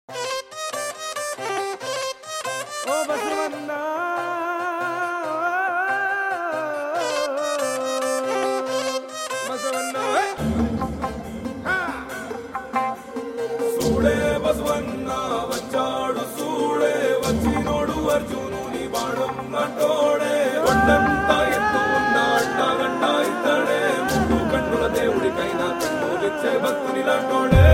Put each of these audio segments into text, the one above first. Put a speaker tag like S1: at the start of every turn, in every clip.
S1: ఓ బసవన్న బసవన్న హే! సూడే బసవన్న వచ్చాడు సూడే వచ్చినోడు అర్జునుని బాణం అంటోడే కొండంతా ఎత్తు ఉన్న అడ్డగంట ఇతడే ముందు కన్నుల దేవుడికైనా కన్నులిచ్చే భక్తుని లాంటోడే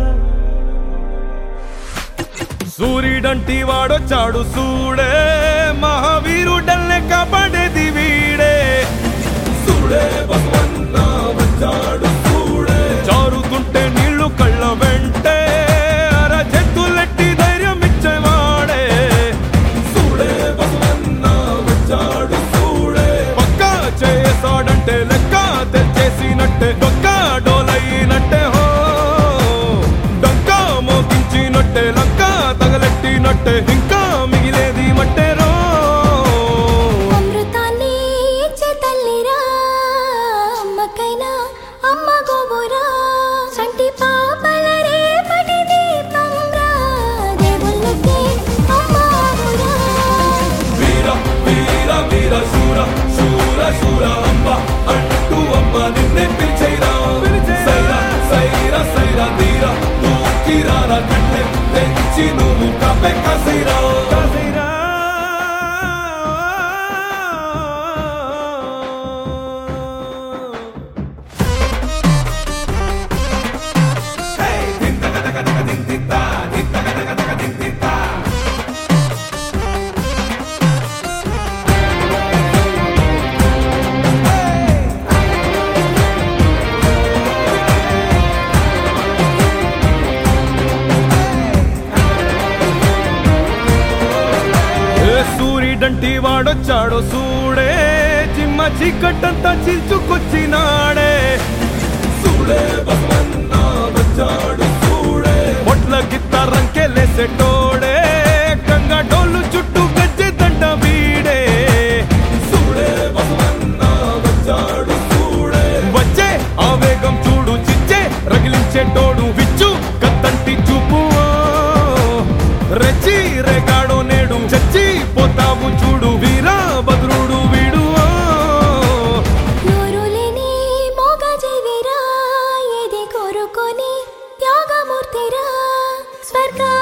S1: సూర్యుడంటి వాడొచ్చాడు సూడే మహావీరుడల్ని కాపాడేది వీడే సూడే బసవన్న వచ్చాడు సూడే జారుతుంటే నీళ్లు కళ్ళ వెంటే అర చెత్తులెట్టి ధైర్యం ఇచ్చేవాడే సూడే బసవన్న వచ్చాడు సూడే పక్క చేసాడంటే లెక్క తెచ్చేసినట్టే డొక్క డోలైనట్టే హో డొక్క మోగించినట్టే లక్క తగలెట్టినట్టే ఇంకా మిగిలేది మట్టేరో
S2: అమృతాన్ని ఇచ్చే తల్లిరా అమ్మకైనా అమ్మ గోబురా సంటి పాపల రేపటి దీపంరా దేవుళ్ళకి అమ్మ ఆవురా
S1: వీర వీర వీర శూర శూర శూర అంబ అంటూ అమ్మ నిన్నే పిలిచేరా సైరా సైరా సైరా తీర తూకిరారా కట్టె తెచ్చి నువ్వు కపె కసిరా కసిరా ఏ సూర్యుడంటి వాడొచ్చాడో సూడే చిమ్మ చీకట్టంతా చిల్చుకొచ్చినాడే సూడే భగవన్న వచ్చాడు సూడే పొట్ల గిత్త రంకెలేసేటోడే గంగా డోలు చుట్టూ గజ్జె దండ వీడే సూడే భగవన్న వచ్చాడు సూడే వచ్చే ఆవేగం చూడు చిచ్చే రగిలించేటోడు విచ్చు కత్తంటి చూపు రెచ్చి రేగాడో నేడు చచ్చి పోతావు చూడు వీరా భద్రుడు వీడు
S2: నోరు లేని మోగ జీవిరా ఏది కోరుకొని త్యాగమూర్తిరా స్వర్గా